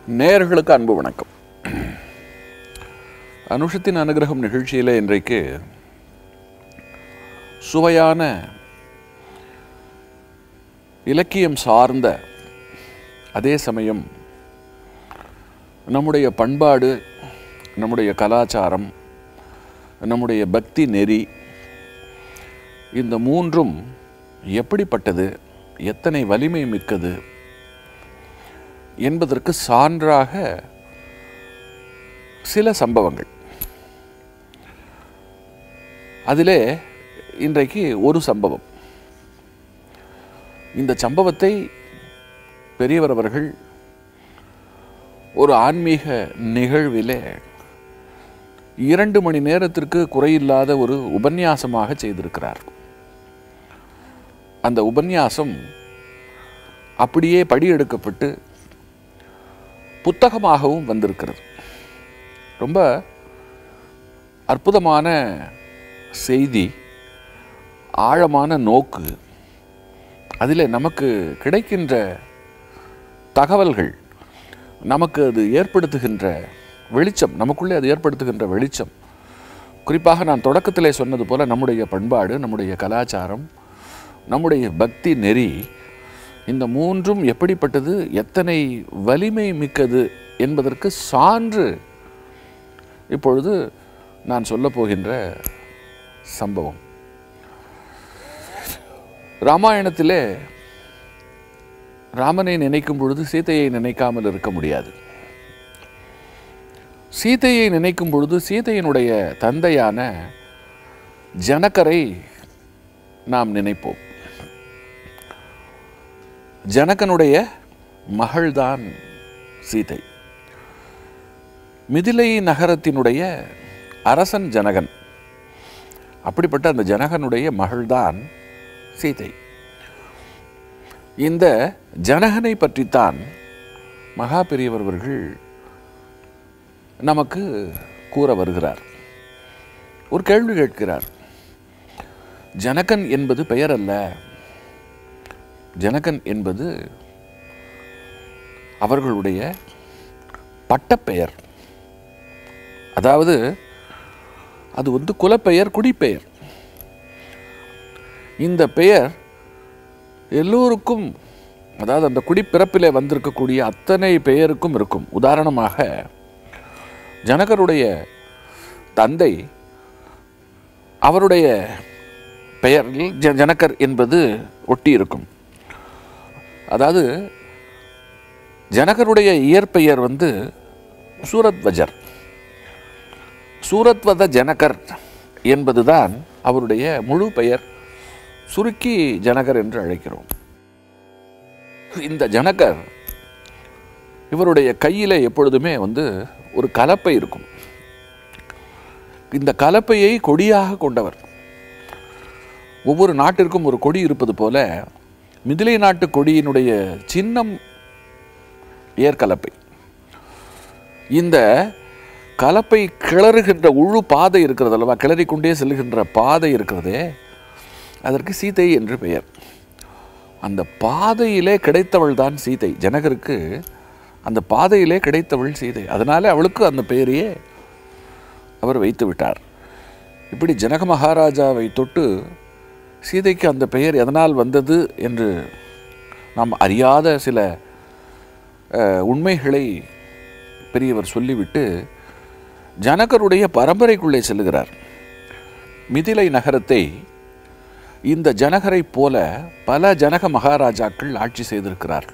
நேயர்களுக்கு அன்பு வணக்கம் அனுஷத்தின் அனுகிரகம் நிகழ்ச்சியில் இன்றைக்கு சுவையான இலக்கியம் சார்ந்த அதே சமயம் நம்முடைய பண்பாடு நம்முடைய கலாச்சாரம் நம்முடைய பக்தி நெறி இந்த மூன்றும் எப்படிப்பட்டது எத்தனை வலிமை மிக்கது என்பதற்கு சான்றாக சில சம்பவங்கள் அதிலே இன்றைக்கு ஒரு சம்பவம் இந்த சம்பவத்தை பெரியவர் அவர்கள் ஒரு ஆன்மீக நிகழ்விலே இரண்டு மணி நேரத்திற்கு குறையில்லாத ஒரு உபன்யாசமாக செய்திருக்கிறார் அந்த உபன்யாசம் அப்படியே படியெடுக்கப்பட்டு புத்தகமாகவும் வந்திருக்கிறது ரொம்ப அற்புதமான செய்தி ஆழமான நோக்கு அதில் நமக்கு கிடைக்கின்ற தகவல்கள் நமக்கு அது ஏற்படுத்துகின்ற வெளிச்சம் நமக்குள்ளே அது ஏற்படுத்துகின்ற வெளிச்சம் குறிப்பாக நான் தொடக்கத்திலே சொன்னது போல நம்முடைய பண்பாடு நம்முடைய கலாச்சாரம் நம்முடைய பக்தி நெறி இந்த மூன்றும் எப்படிப்பட்டது எத்தனை வலிமை மிக்கது என்பதற்கு சான்று இப்பொழுது நான் சொல்லப் போகின்ற சம்பவம் ராமாயணத்திலே ராமனை நினைக்கும் பொழுது சீதையை நினைக்காமல் இருக்க முடியாது சீதையை நினைக்கும் பொழுது சீதையினுடைய தந்தையான ஜனகரை நாம் நினைப்போம் ஜனகனுடைய மகள்தான் சீதை மிதிலை நகரத்தினுடைய அரசன் ஜனகன் அப்படிப்பட்ட அந்த ஜனகனுடைய மகள்தான் சீதை இந்த ஜனகனை பற்றித்தான் மகா பெரியவர் அவர்கள் நமக்கு கூற வருகிறார் ஒரு கேள்வி கேட்கிறார் ஜனகன் என்பது பெயர் அல்ல ஜனகன் என்பது அவர்களுடைய பட்டப்பெயர் அதாவது அது வந்து குலப்பெயர் குடிப்பெயர் இந்த பெயர் எல்லோருக்கும் அதாவது அந்த குடிப்பிறப்பிலே வந்திருக்கக்கூடிய அத்தனை பெயருக்கும் இருக்கும் உதாரணமாக ஜனகருடைய தந்தை அவருடைய பெயரில் ஜ ஜனகர் என்பது ஒட்டி இருக்கும் அதாவது ஜனகருடைய இயற்பெயர் வந்து சூரத்வஜர் சூரத்வத ஜனகர் என்பதுதான் அவருடைய முழு பெயர் சுருக்கி ஜனகர் என்று அழைக்கிறோம் இந்த ஜனகர் இவருடைய கையில் எப்பொழுதுமே வந்து ஒரு கலப்பை இருக்கும் இந்த கலப்பையை கொடியாக கொண்டவர் ஒவ்வொரு நாட்டிற்கும் ஒரு கொடி இருப்பது போல மிதிலை நாட்டு கொடியினுடைய சின்னம் ஏற்கலப்பை இந்த கலப்பை கிளறுகின்ற உழு பாதை இருக்கிறது அல்லவா கிளறிக்கொண்டே செல்கின்ற பாதை இருக்கிறதே அதற்கு சீதை என்று பெயர் அந்த பாதையிலே கிடைத்தவள் தான் சீதை ஜனகருக்கு அந்த பாதையிலே கிடைத்தவள் சீதை அதனால அவளுக்கு அந்த பெயரையே அவர் வைத்து விட்டார் இப்படி ஜனக மகாராஜாவை தொட்டு சீதைக்கு அந்த பெயர் எதனால் வந்தது என்று நாம் அறியாத சில உண்மைகளை பெரியவர் சொல்லிவிட்டு ஜனகருடைய பரம்பரைக்குள்ளே செல்லுகிறார் மிதிலை நகரத்தை இந்த ஜனகரை போல பல ஜனக மகாராஜாக்கள் ஆட்சி செய்திருக்கிறார்கள்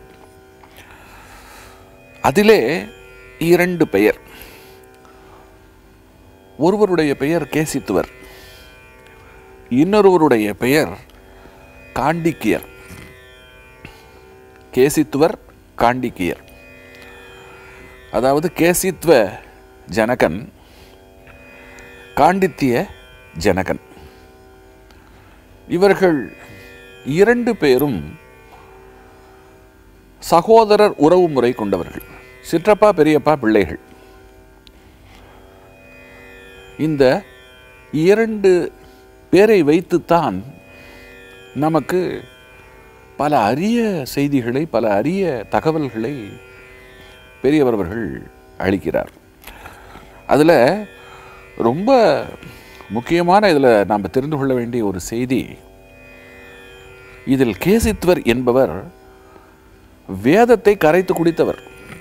அதிலே இரண்டு பெயர் ஒருவருடைய பெயர் கேசித்துவர் இன்னொருவருடைய பெயர் காண்டிக்கியர் கேசித்துவர் காண்டிக்கியர் அதாவது கேசித்வ ஜனகன் காண்டித்திய ஜனகன் இவர்கள் இரண்டு பேரும் சகோதரர் உறவு முறை கொண்டவர்கள் சிற்றப்பா பெரியப்பா பிள்ளைகள் இந்த இரண்டு பேரை வைத்துத்தான் நமக்கு பல அரிய செய்திகளை பல அரிய தகவல்களை பெரியவர் அவர்கள் அளிக்கிறார் அதில் ரொம்ப முக்கியமான இதில் நாம் தெரிந்து கொள்ள வேண்டிய ஒரு செய்தி இதில் கேசித்வர் என்பவர் வேதத்தை கரைத்து குடித்தவர்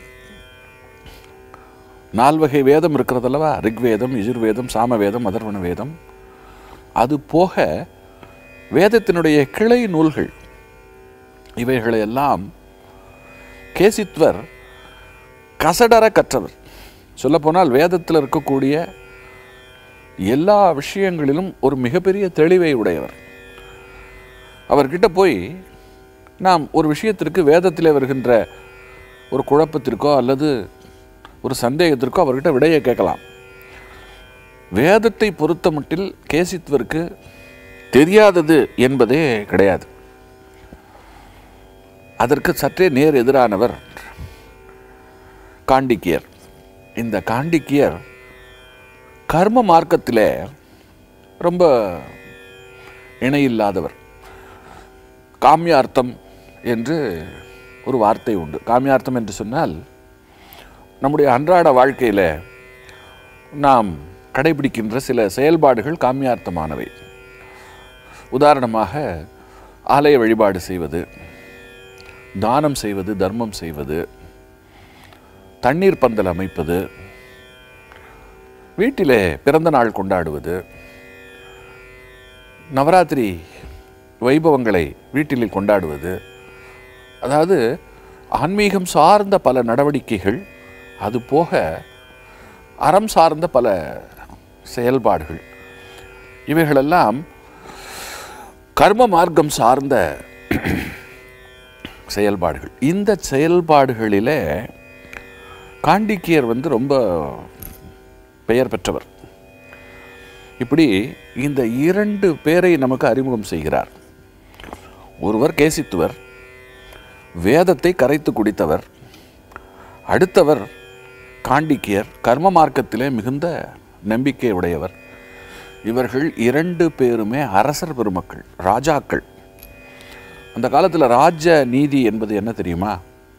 நால்வகை வேதம் இருக்கிறதல்லவா ரிக்வேதம் யஜுர்வேதம் சாமவேதம் அதர்வண வேதம் அது போக வேதத்தினுடைய கிளை நூல்கள் இவைகளையெல்லாம் கேசித்வர் கசடர கற்றவர் சொல்லப்போனால் வேதத்தில் இருக்கக்கூடிய எல்லா விஷயங்களிலும் ஒரு மிகப்பெரிய தெளிவை உடையவர் அவர்கிட்ட போய் நாம் ஒரு விஷயத்திற்கு வேதத்திலே வருகின்ற ஒரு குழப்பத்திற்கோ அல்லது ஒரு சந்தேகத்திற்கோ அவர்கிட்ட விடையை கேட்கலாம் வேதத்தை பொறுத்த மட்டில் கேசித்வருக்கு தெரியாதது என்பதே கிடையாது அதற்கு சற்றே நேர் எதிரானவர் காண்டிக்கியர் இந்த காண்டிக்கியர் கர்ம மார்க்கத்திலே ரொம்ப இணையில்லாதவர் காமியார்த்தம் என்று ஒரு வார்த்தை உண்டு காமியார்த்தம் என்று சொன்னால் நம்முடைய அன்றாட வாழ்க்கையில் நாம் கடைபிடிக்கின்ற சில செயல்பாடுகள் காமியார்த்தமானவை உதாரணமாக ஆலய வழிபாடு செய்வது தானம் செய்வது தர்மம் செய்வது தண்ணீர் பந்தல் அமைப்பது வீட்டிலே பிறந்த நாள் கொண்டாடுவது நவராத்திரி வைபவங்களை வீட்டிலே கொண்டாடுவது அதாவது ஆன்மீகம் சார்ந்த பல நடவடிக்கைகள் அது போக அறம் சார்ந்த பல செயல்பாடுகள் இவைகளெல்லாம் கர்ம மார்க்கம் சார்ந்த செயல்பாடுகள் இந்த செயல்பாடுகளிலே காண்டிக்கியர் வந்து ரொம்ப பெயர் பெற்றவர் இப்படி இந்த இரண்டு பேரை நமக்கு அறிமுகம் செய்கிறார் ஒருவர் கேசித்துவர் வேதத்தை கரைத்து குடித்தவர் அடுத்தவர் காண்டிக்கியர் கர்ம மார்க்கத்திலே மிகுந்த நம்பிக்கை உடையவர் இவர்கள் இரண்டு பேருமே அரசர் பெருமக்கள் ராஜாக்கள் அந்த காலத்தில் ராஜ நீதி என்பது என்ன தெரியுமா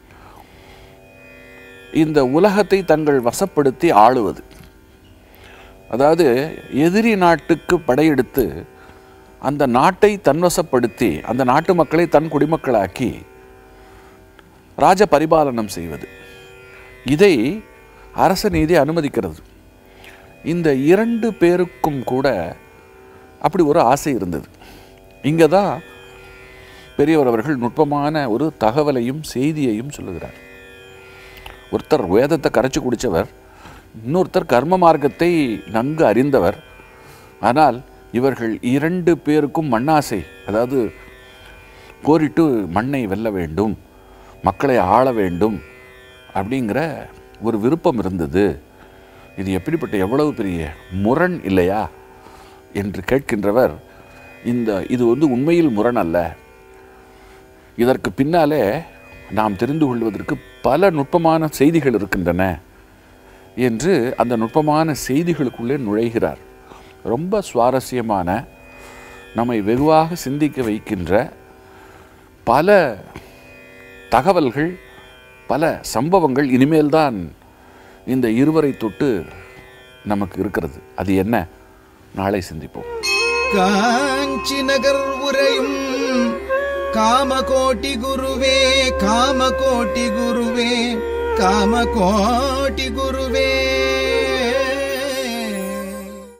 இந்த உலகத்தை தங்கள் வசப்படுத்தி ஆளுவது அதாவது எதிரி நாட்டுக்கு படையெடுத்து அந்த நாட்டை தன்வசப்படுத்தி அந்த நாட்டு மக்களை தன் குடிமக்களாக்கி ராஜ பரிபாலனம் செய்வது இதை அரச நீதி அனுமதிக்கிறது இந்த இரண்டு பேருக்கும் கூட அப்படி ஒரு ஆசை இருந்தது இங்கே தான் பெரியவர் அவர்கள் நுட்பமான ஒரு தகவலையும் செய்தியையும் சொல்லுகிறார் ஒருத்தர் வேதத்தை கரைச்சி குடித்தவர் இன்னொருத்தர் கர்ம மார்க்கத்தை நன்கு அறிந்தவர் ஆனால் இவர்கள் இரண்டு பேருக்கும் மண்ணாசை அதாவது போரிட்டு மண்ணை வெல்ல வேண்டும் மக்களை ஆள வேண்டும் அப்படிங்கிற ஒரு விருப்பம் இருந்தது இது எப்படிப்பட்ட எவ்வளவு பெரிய முரண் இல்லையா என்று கேட்கின்றவர் இந்த இது வந்து உண்மையில் முரண் அல்ல இதற்கு பின்னாலே நாம் தெரிந்து கொள்வதற்கு பல நுட்பமான செய்திகள் இருக்கின்றன என்று அந்த நுட்பமான செய்திகளுக்குள்ளே நுழைகிறார் ரொம்ப சுவாரஸ்யமான நம்மை வெகுவாக சிந்திக்க வைக்கின்ற பல தகவல்கள் பல சம்பவங்கள் இனிமேல்தான் இந்த இருவரை தொட்டு நமக்கு இருக்கிறது அது என்ன நாளை சிந்திப்போம் காஞ்சி நகர் உரையும் காமகோட்டி குருவே காமகோட்டி குருவே காமகோட்டி குருவே